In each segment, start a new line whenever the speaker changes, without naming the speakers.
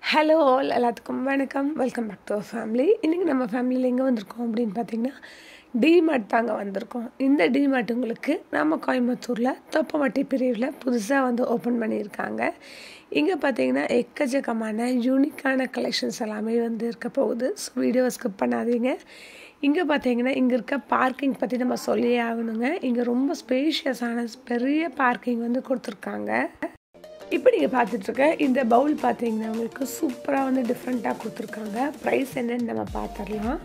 hello all எல்லாத்துக்கும் வணக்கம் welcome back to our family இன்றைக்கி நம்ம ஃபேமிலியில் எங்கே வந்திருக்கோம் அப்படின்னு பார்த்தீங்கன்னா டிமார்ட் தாங்க வந்திருக்கோம் இந்த டிமார்ட் உங்களுக்கு நம்ம கோயம்புத்தூரில் தொப்பமட்டி பிரிவில் புதுசாக வந்து ஓப்பன் பண்ணியிருக்காங்க இங்கே பார்த்தீங்கன்னா எக்கச்சக்கமான யூனிக்கான கலெக்ஷன்ஸ் எல்லாமே வந்து இருக்க போகுது ஸோ வீடியோ ஸ்கிப் பண்ணாதீங்க இங்கே பார்த்தீங்கன்னா இங்கே இருக்க பார்க்கிங் பற்றி நம்ம சொல்லியே ஆகணுங்க இங்கே ரொம்ப ஸ்பேஷியஸான பெரிய பார்க்கிங் வந்து கொடுத்துருக்காங்க இப்போ நீங்கள் பார்த்துட்ருக்க இந்த பவுல் பார்த்தீங்கன்னா உங்களுக்கு சூப்பராக வந்து டிஃப்ரெண்ட்டாக கொடுத்துருக்காங்க ப்ரைஸ் என்னன்னு நம்ம பார்த்துடலாம்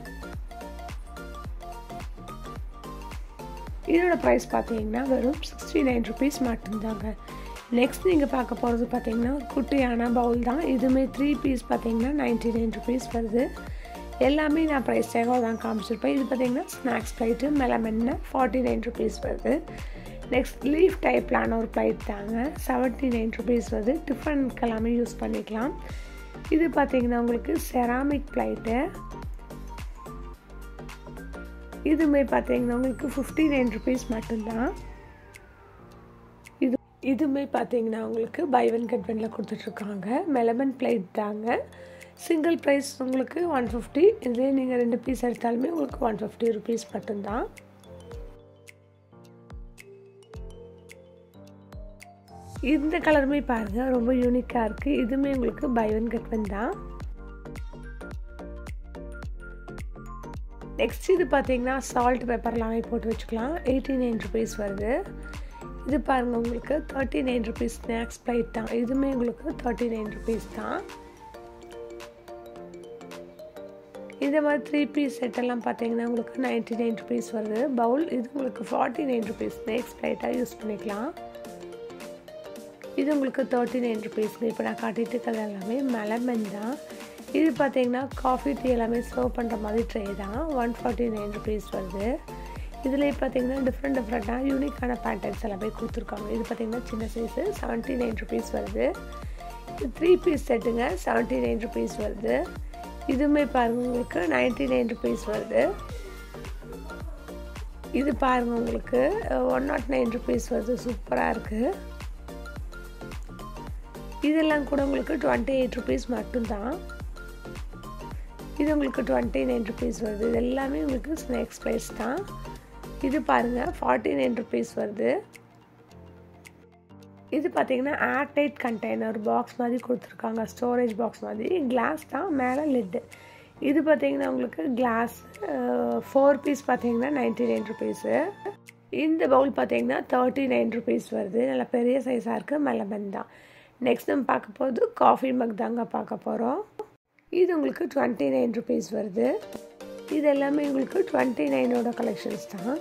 இதோட ப்ரைஸ் பார்த்தீங்கன்னா வெறும் சிக்ஸ்டி நைன் ருபீஸ் மட்டும்தாங்க நெக்ஸ்ட் நீங்கள் பார்க்க போகிறது பார்த்தீங்கன்னா குட்டியான பவுல் தான் இதுவுமே த்ரீ பீஸ் பார்த்தீங்கன்னா நைன்டி நைன் ருபீஸ் வருது எல்லாமே நான் ப்ரைஸ் டேகாக தான் காமிச்சிருப்பேன் இது பார்த்தீங்கன்னா ஸ்நாக்ஸ் ப்ளைட்டு மெலமென்னு ஃபார்ட்டி நைன் ருபீஸ் வருது நெக்ஸ்ட் லீஃப் டைப்லான ஒரு ப்ளைட் தாங்க செவன்ட்டி நைன் ருபீஸ் வருது டிஃபனுக்கு எல்லாமே யூஸ் பண்ணிக்கலாம் இது பார்த்தீங்கன்னா உங்களுக்கு செராமிக் ப்ளைட்டு இதுமே பார்த்தீங்கன்னா உங்களுக்கு ஃபிஃப்டி நைன் ருபீஸ் மட்டும்தான் இது இதுவுமே பார்த்தீங்கன்னா உங்களுக்கு பை ஒன் கெட் ஒனில் கொடுத்துட்ருக்காங்க மெலமன் பிளேட் தாங்க சிங்கிள் ப்ரைஸ் உங்களுக்கு ஒன் ஃபிஃப்டி இதே நீங்கள் ரெண்டு பீஸ் எடுத்தாலுமே உங்களுக்கு ஒன் ஃபிஃப்டி ருபீஸ் மட்டும்தான் இந்த கலருமே பாருங்கள் ரொம்ப யூனிக்காக இருக்குது இதுவுமே உங்களுக்கு பை ஒன் கெட் ஒன் தான் நெக்ஸ்ட் இது பார்த்தீங்கன்னா சால்ட் பேப்பர் எல்லாமே போட்டு வச்சுக்கலாம் எயிட்டி நைன் ருபீஸ் வருது இது பாருங்கள் உங்களுக்கு thirty nine rupees snacks plate தான் இதுவுமே உங்களுக்கு தேர்ட்டி நைன் ருபீஸ் தான் இந்த மாதிரி த்ரீ பீஸ் செட்டெல்லாம் பார்த்தீங்கன்னா உங்களுக்கு நைன்ட்டி நைன் ருபீஸ் வருது பவுல் இது உங்களுக்கு ஃபார்ட்டி நைன் ருபீஸ் ஸ்நாக்ஸ் ப்ளைட்டாக யூஸ் பண்ணிக்கலாம் இது உங்களுக்கு தேர்ட்டி நைன் ருபீஸ்க்கு இப்போ நான் காட்டிட்டு இருக்கிறது எல்லாமே மெலமன் தான் இது பார்த்தீங்கன்னா காஃபி டீ எல்லாமே சர்வ் பண்ணுற மாதிரி ட்ரே தான் ஒன் ஃபார்ட்டி நைன் ருபீஸ் வருது இதில் பார்த்தீங்கன்னா டிஃப்ரெண்ட் டிஃப்ரெண்ட்டாக யூனிக்கான பேட்டர்ன்ஸ் எல்லாமே கொடுத்துருக்காங்க இது பார்த்தீங்கன்னா சின்ன சைஸு செவன்ட்டி நைன் ருபீஸ் வருது இது த்ரீ பீஸ் செட்டுங்க செவன்ட்டி நைன் ருபீஸ் வருது இதுவுமே பாருங்கள் உங்களுக்கு நைன்ட்டி நைன் ருபீஸ் வருது இது பாருங்கள் உங்களுக்கு ஒன் நாட் நைன் ருபீஸ் வருது சூப்பராக இருக்குது இதெல்லாம் கூட உங்களுக்கு டுவெண்ட்டி எயிட் ருபீஸ் மட்டும்தான் இது உங்களுக்கு டுவெண்ட்டி நைன் ருபீஸ் வருது இது எல்லாமே உங்களுக்கு ஸ்நாக்ஸ் ப்ரைஸ் தான் இது பாருங்கள் ஃபார்ட்டி நைன் ருபீஸ் வருது இது பார்த்தீங்கன்னா ஏர்டைட் கண்டெய்னர் பாக்ஸ் மாதிரி கொடுத்துருக்காங்க ஸ்டோரேஜ் பாக்ஸ் மாதிரி கிளாஸ் தான் மேலே லிட்டு இது பார்த்தீங்கன்னா உங்களுக்கு கிளாஸ் ஃபோர் பீஸ் பார்த்தீங்கன்னா நைன்ட்டி நைன் ருபீஸு இந்த பவுல் பார்த்தீங்கன்னா தேர்ட்டி நைன் ருபீஸ் வருது நல்லா பெரிய சைஸாக இருக்குது மெலமன் தான் நெக்ஸ்ட் நம்ம பார்க்க போகிறது காஃபி மக் தாங்க பார்க்க போகிறோம் இது உங்களுக்கு டுவெண்ட்டி நைன் ருபீஸ் வருது இது எல்லாமே உங்களுக்கு டுவெண்ட்டி நைனோட கலெக்ஷன்ஸ் தான்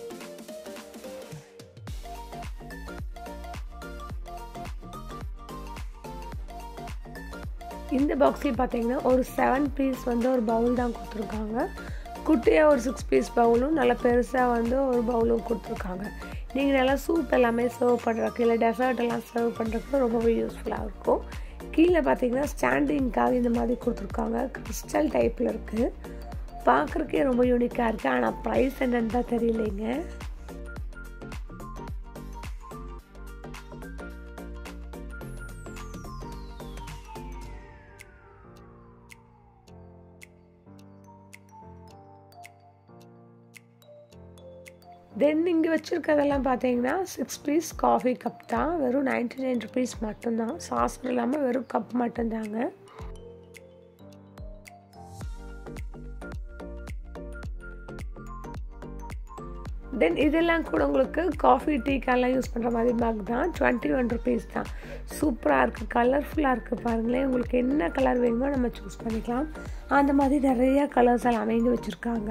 இந்த பாக்ஸ்லேயும் பார்த்தீங்கன்னா ஒரு செவன் பீஸ் வந்து ஒரு பவுல் தான் கொடுத்துருக்காங்க குட்டியாக ஒரு சிக்ஸ் பீஸ் பவுலும் நல்லா பெருசாக வந்து ஒரு பவுலும் கொடுத்துருக்காங்க நீங்கள் நல்லா சூப் எல்லாமே சர்வ் பண்ணுறதுக்கு இல்லை டெசர்ட் எல்லாம் சர்வ் பண்ணுறதுக்கு ரொம்பவே யூஸ்ஃபுல்லாக இருக்கும் கீழே பார்த்தீங்கன்னா ஸ்டாண்டிங்காக இந்த மாதிரி கொடுத்துருக்காங்க கிறிஸ்டல் டைப்பில் இருக்குது பார்க்குறக்கே ரொம்ப யூனிக்காக இருக்குது ஆனால் ப்ரைஸ் என்னன்னு தான் தெரியலைங்க தென் இங்கே வச்சுருக்கிறதெல்லாம் பார்த்தீங்கன்னா சிக்ஸ் பீஸ் காஃபி கப் தான் வெறும் நைன்டி நைன் ருபீஸ் மட்டும்தான் சாஸ் இல்லாமல் வெறும் கப் மட்டும்தாங்க தென் இதெல்லாம் கூட உங்களுக்கு காஃபி டீக்கெல்லாம் யூஸ் பண்ணுற மாதிரி மக் தான் டுவெண்ட்டி ஒன் ருபீஸ் தான் சூப்பராக இருக்குது கலர்ஃபுல்லாக இருக்குது பாருங்களேன் உங்களுக்கு என்ன கலர் வேணுமோ நம்ம சூஸ் பண்ணிக்கலாம் அந்த மாதிரி நிறைய கலர்ஸ் எல்லாமே இங்கே வச்சுருக்காங்க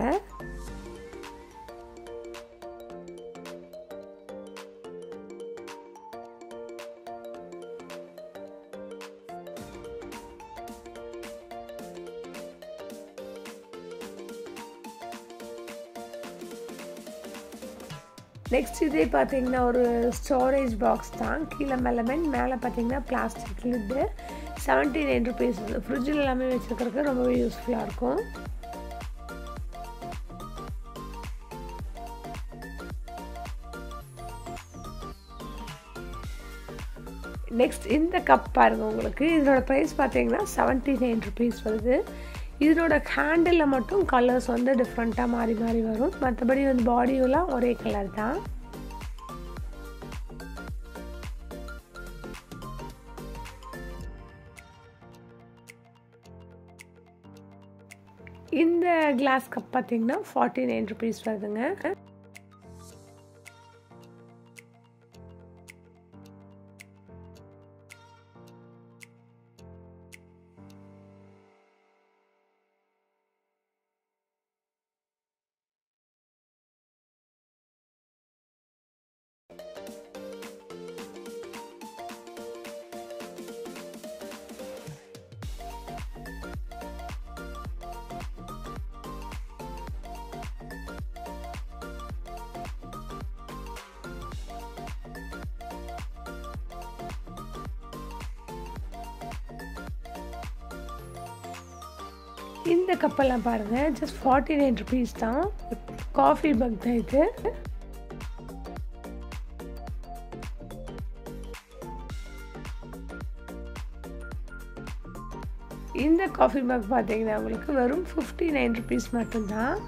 நெக்ஸ்ட் இதே பார்த்தீங்கன்னா ஒரு ஸ்டோரேஜ் பாக்ஸ் தான் கீழே மெலமென் மேலே பார்த்தீங்கன்னா plastic lid seventy nine rupees ஃப்ரிட்ஜில் எல்லாமே வச்சுருக்கிறதுக்கு ரொம்பவே யூஸ்ஃபுல்லாக இருக்கும் நெக்ஸ்ட் இந்த கப் பாருங்கள் உங்களுக்கு இதனோட ப்ரைஸ் பார்த்தீங்கன்னா செவன்ட்டி நைன் ருபீஸ் வருது இதனோட ஹேண்டிலில் மட்டும் கலர்ஸ் வந்து டிஃப்ரெண்ட்டாக மாறி மாறி வரும் மற்றபடி வந்து பாடியெல்லாம் ஒரே கலர் தான் இந்த கிளாஸ் கப் பார்த்தீங்கன்னா ஃபார்ட்டி நைன் ருபீஸ் வருதுங்க இந்த கப்பெல்லாம் பாருங்கள் ஜஸ்ட் ஃபார்ட்டி நைன் ருபீஸ் தான் காஃபி பக் தான் இது இந்த காஃபி மக் பார்த்தீங்கன்னா உங்களுக்கு வெறும் ஃபிஃப்டி நைன் ருபீஸ் மட்டும்தான்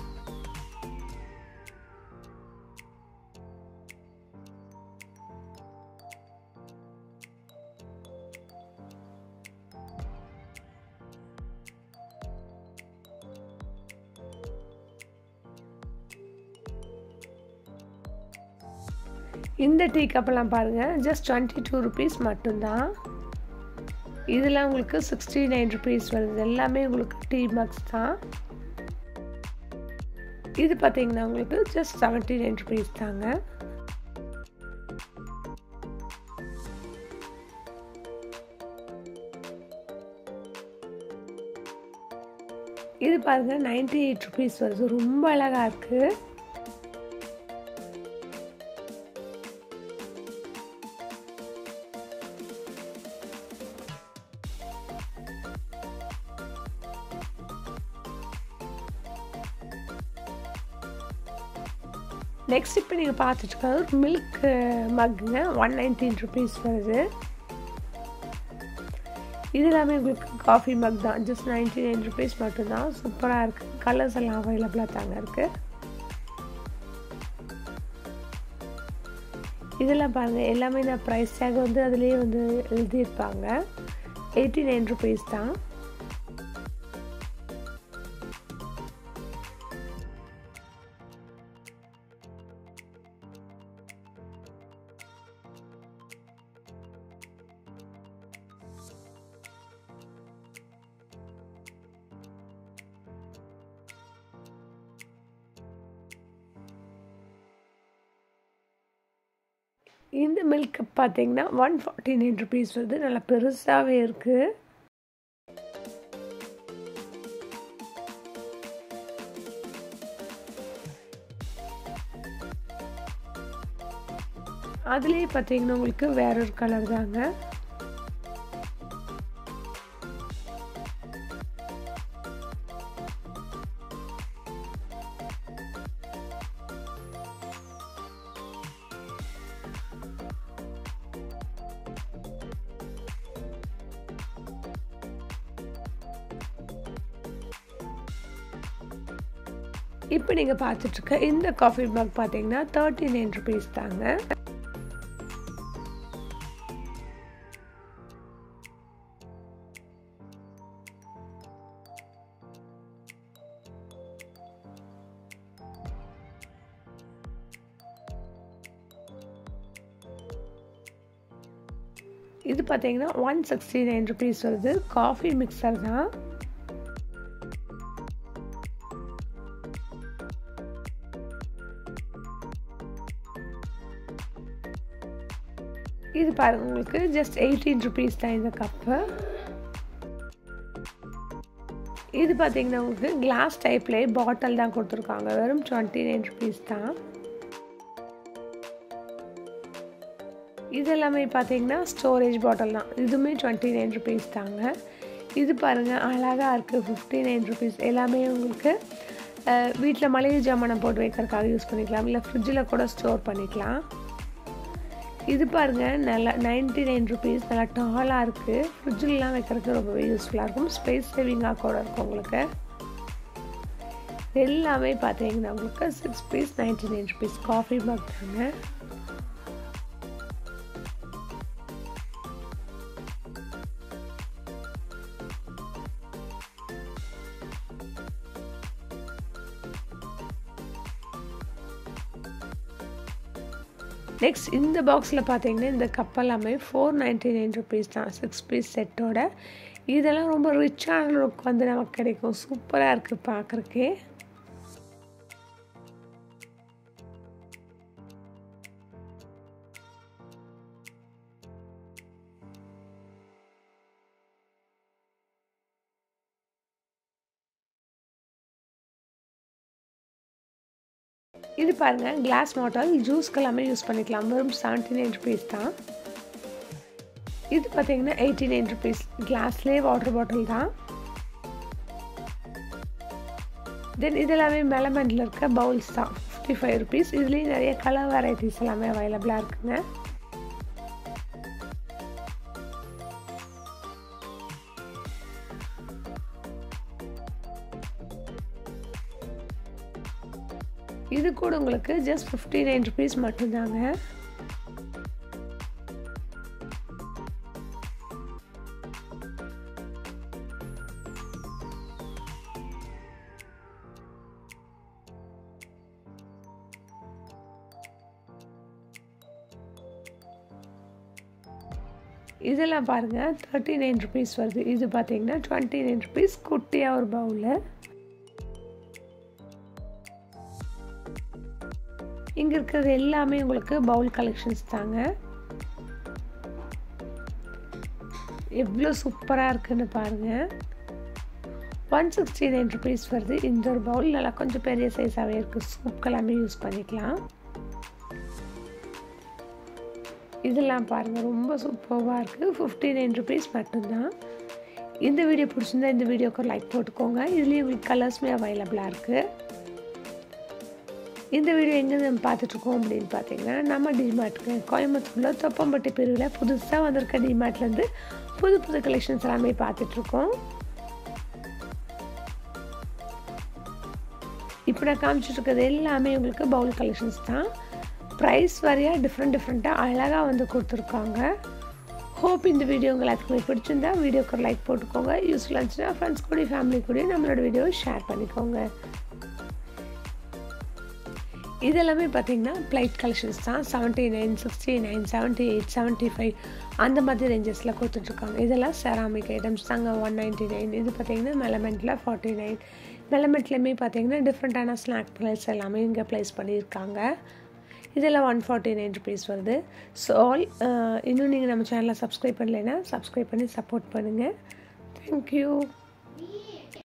இந்த டீ கப்பெல்லாம் பாருங்கள் ஜஸ்ட் டுவெண்ட்டி டூ ருபீஸ் மட்டும்தான் இதெல்லாம் உங்களுக்கு சிக்ஸ்டி நைன் ருபீஸ் வருது எல்லாமே உங்களுக்கு டீ மக்ஸ் தான் இது பார்த்தீங்கன்னா உங்களுக்கு ஜஸ்ட் செவன்ட்டி நைன் ருபீஸ் தாங்க இது பாருங்க நைன்டி எயிட் ருபீஸ் வருது ரொம்ப அழகாக இருக்குது நெக்ஸ்ட் இப்போ நீங்கள் பார்த்துட்டு இருக்கிறது மில்க் மக்குங்க ஒன் நைன்டீன் ருபீஸ் வருது இது எல்லாமே உங்களுக்கு காஃபி மக் தான் ஜஸ்ட் நைன்டி நைன் ருபீஸ் மட்டும்தான் சூப்பராக இருக்குது கலர்ஸ் எல்லாம் அவைலபிளாக தாங்க இருக்குது இதெல்லாம் பாருங்கள் எல்லாமே நான் ப்ரைஸ் டேக் வந்து அதுலேயே வந்து எழுதியிருப்பாங்க எயிட்டி நைன் ருபீஸ் தான் இந்த மில்க் கப் பார்த்தீங்கன்னா ஒன் ஃபார்ட்டி நைன் ருபீஸ் வருது நல்லா பெருசாகவே இருக்குது அதுலேயே பார்த்தீங்கன்னா உங்களுக்கு வேற ஒரு கலர் தாங்க இப்போ நீங்கள் பார்த்துட்ருக்க இந்த காஃபி மக் பார்த்தீங்கன்னா தேர்ட்டி நைன் ருபீஸ் தாங்க இது பார்த்தீங்கன்னா ஒன் சிக்ஸ்டி நைன் ருபீஸ் வருது காஃபி மிக்சர் தான் இது பாருங்க உங்களுக்கு ஜஸ்ட் எயிட்டீன் ருபீஸ் தான் இந்த கப்பு இது பார்த்தீங்கன்னா உங்களுக்கு கிளாஸ் டைப்லேயே பாட்டில் தான் கொடுத்துருக்காங்க வெறும் டுவெண்ட்டி நைன் ருபீஸ் தான் இது எல்லாமே பார்த்தீங்கன்னா ஸ்டோரேஜ் பாட்டில் தான் இதுவுமே டுவெண்ட்டி நைன் ருபீஸ் தாங்க இது பாருங்கள் அழகாக இருக்குது ஃபிஃப்டி நைன் ருபீஸ் எல்லாமே உங்களுக்கு வீட்டில் மளிகை ஜாமானை போட்டு வைக்கிறதுக்காக யூஸ் பண்ணிக்கலாம் இல்லை ஃப்ரிட்ஜில் கூட ஸ்டோர் பண்ணிக்கலாம் இது பாருங்கள் நல்லா நைன்டி நைன் ருபீஸ் நல்லா டாலாக இருக்குது ஃப்ரிட்ஜிலலாம் வைக்கிறதுக்கு ரொம்பவே யூஸ்ஃபுல்லாக இருக்கும் ஸ்பேஸ் சேவிங்காக கூட இருக்கும் உங்களுக்கு எல்லாமே பார்த்தீங்கன்னா உங்களுக்கு six piece ninety nine rupees coffee mug தாங்க நெக்ஸ்ட் இந்த பாக்ஸில் பார்த்தீங்கன்னா இந்த கப் எல்லாமே ஃபோர் நைன்டி நைன் ருபீஸ் தான் சிக்ஸ் பீஸ் செட்டோட இதெல்லாம் ரொம்ப ரிச்சான லுக் வந்து நமக்கு கிடைக்கும் சூப்பராக இருக்குது பார்க்குறக்கே இது பாருங்கள் கிளாஸ் மாட்டல் ஜூஸ்க்கு எல்லாமே யூஸ் பண்ணிக்கலாம் வெறும் செவன்ட்டி நைன் ருபீஸ் தான் இது பார்த்தீங்கன்னா எயிட்டி நைன் ருபீஸ் கிளாஸ்லேயே வாட்டர் பாட்டில் தான் தென் இது எல்லாமே மெலமெண்டில் இருக்க பவுல்ஸ் தான் ஃபிஃப்டி ஃபைவ் ருபீஸ் இதுலேயும் நிறைய கலர் வெரைட்டிஸ் எல்லாமே அவைலபிளாக இருக்குங்க இது கூட உங்களுக்கு ஜஸ்ட் ஃபிஃப்டி நைன் ருபீஸ் மட்டும்தாங்க இதெல்லாம் பாருங்கள் தேர்ட்டி நைன் ருபீஸ் வருது இது பார்த்தீங்கன்னா டுவெண்ட்டி நைன் ருபீஸ் குட்டியாக ஒரு பவுலு இங்கே இருக்கிறது எல்லாமே உங்களுக்கு பவுல் கலெக்ஷன்ஸ் தாங்க எவ்வளோ சூப்பராக இருக்குன்னு பாருங்கள் ஒன் சிக்ஸ்டி நைன் ருபீஸ் வருது இந்த ஒரு பவுல் நல்லா கொஞ்சம் பெரிய சைஸாகவே இருக்குது சூப் எல்லாமே யூஸ் பண்ணிக்கலாம் இதெல்லாம் பாருங்கள் ரொம்ப சூப்பராக இருக்குது ஃபிஃப்டி நைன் ருபீஸ் மட்டும்தான் இந்த வீடியோ பிடிச்சிருந்தா இந்த வீடியோக்கு ஒரு லைக் போட்டுக்கோங்க இதுலேயும் உங்களுக்கு கலர்ஸுமே அவைலபிளாக இருக்குது இந்த வீடியோ எங்கே நம்ம பார்த்துட்ருக்கோம் அப்படின்னு பார்த்தீங்கன்னா நம்ம டிமார்ட்டுக்கு கோயம்புத்தூரில் தொப்பம்பட்டி பிரிவில் புதுசாக வந்திருக்க டிமார்ட்லேருந்து புது புது கலெக்ஷன்ஸ் எல்லாமே பார்த்துட்ருக்கோம் இப்போ நான் காமிச்சிட்ருக்கிறது எல்லாமே உங்களுக்கு பவுல் கலெக்ஷன்ஸ் தான் ப்ரைஸ் வரையாக டிஃப்ரெண்ட் டிஃப்ரெண்ட்டாக அழகாக வந்து கொடுத்துருக்காங்க ஹோப் இந்த வீடியோ உங்கள் எல்லாத்துக்குமே பிடிச்சிருந்தா வீடியோக்கு ஒரு லைக் போட்டுக்கோங்க யூஸ்ஃபுல்லாக இருந்துச்சுன்னா ஃப்ரெண்ட்ஸ் கூட ஃபேமிலி கூட நம்மளோட வீடியோவை ஷேர் பண்ணிக்கோங்க இதெல்லாமே பார்த்தீங்கன்னா ப்ளைட் கலெக்ஷன்ஸ் தான் seventy nine sixty nine seventy eight seventy five அந்த மாதிரி ரேஞ்சஸில் கொடுத்துட்ருக்காங்க இதெல்லாம் செராமிக் ஐட்டம்ஸ் தாங்க ஒன் நைன்ட்டி நைன் இது பார்த்தீங்கன்னா மெலமெண்ட்டில் ஃபார்ட்டி நைன் மெலமெண்ட்லேயுமே பார்த்தீங்கன்னா டிஃப்ரெண்ட்டான ஸ்நாக் ப்ரைஸ் எல்லாமே இங்கே ப்ளேஸ் பண்ணியிருக்காங்க இதெல்லாம் ஒன் ஃபார்ட்டி நைன் ருபீஸ் வருது ஸோ ஆல் இன்னும் நீங்கள் நம்ம சேனலை சப்ஸ்கிரைப் பண்ணலைன்னா சப்ஸ்கிரைப் பண்ணி சப்போர்ட் பண்ணுங்கள் தேங்க்யூ